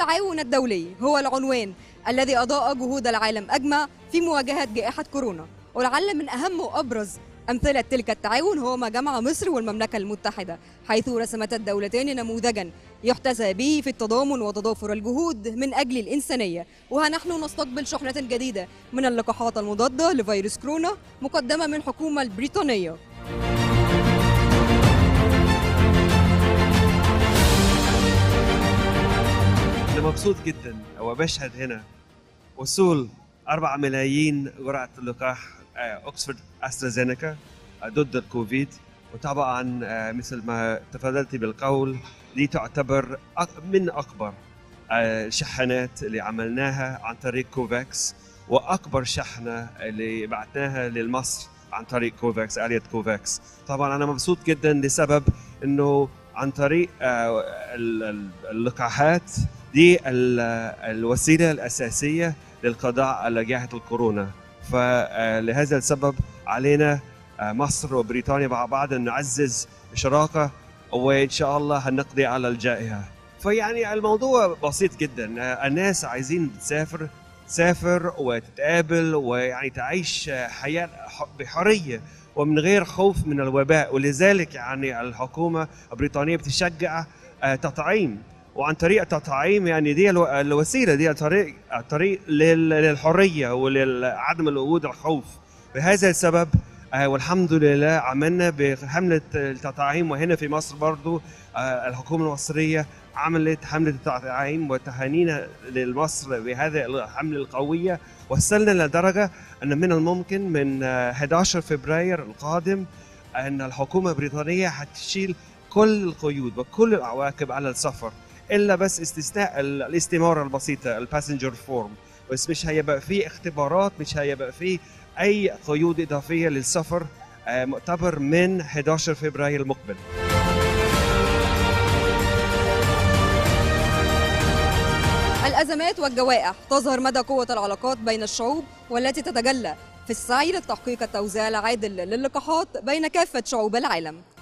التعاون الدولي هو العنوان الذي أضاء جهود العالم أجمع في مواجهة جائحة كورونا ولعل من أهم وأبرز أمثلة تلك التعاون هو ما جمع مصر والمملكة المتحدة حيث رسمتا الدولتان نموذجا يحتذى به في التضامن وتضافر الجهود من أجل الإنسانية وها نحن نستقبل شحنة جديدة من اللقاحات المضادة لفيروس كورونا مقدمة من الحكومة البريطانية أنا مبسوط جدا وبشهد هنا وصول 4 ملايين جرعة لقاح آه، أكسفورد أسترازينيكا آه، ضد الكوفيد وطبعا آه، مثل ما تفضلت بالقول دي تعتبر أك- من أكبر آه، الشحنات اللي عملناها عن طريق كوفاكس وأكبر شحنة اللي بعتناها لمصر عن طريق كوفاكس آلية كوفاكس طبعا أنا مبسوط جدا لسبب أنه عن طريق آه، ال- ال- اللقاحات دي ال- الوسيله الاساسيه للقضاء على جائحه الكورونا فلهذا السبب علينا آه، مصر وبريطانيا مع بعض ان نعزز شراكه وان شاء الله هنقضي على الجائحه فيعني الموضوع بسيط جدا آه، الناس عايزين تسافر تسافر وتتقابل ويعني تعيش آه، حياه ح- بحريه ومن غير خوف من الوباء ولذلك يعني الحكومه البريطانيه بتشجع آه، تطعيم وعن طريق التطعيم يعني دي الو- الوسيله دي الطريق الطريق لل- للحريه ولعدم الوجود الخوف بهذا السبب آه، والحمد لله عملنا بحمله التطعيم وهنا في مصر برضو آه، الحكومه المصريه عملت حمله التطعيم وتهانينا لمصر بهذه الحمله القويه وصلنا لدرجه ان من الممكن من آه، 11 فبراير القادم ان الحكومه البريطانيه هتشيل كل القيود وكل العواقب على السفر الا بس استثناء ال- الاستماره البسيطه الباسنجر فورم بس مش هيبقى في اختبارات مش هيبقى في اي قيود اضافيه للسفر آه، مؤتبر من 11 فبراير المقبل الأزمات والجوائح تظهر مدى قوة العلاقات بين الشعوب والتي تتجلى في السعي لتحقيق التوزيع العادل للقاحات بين كافة شعوب العالم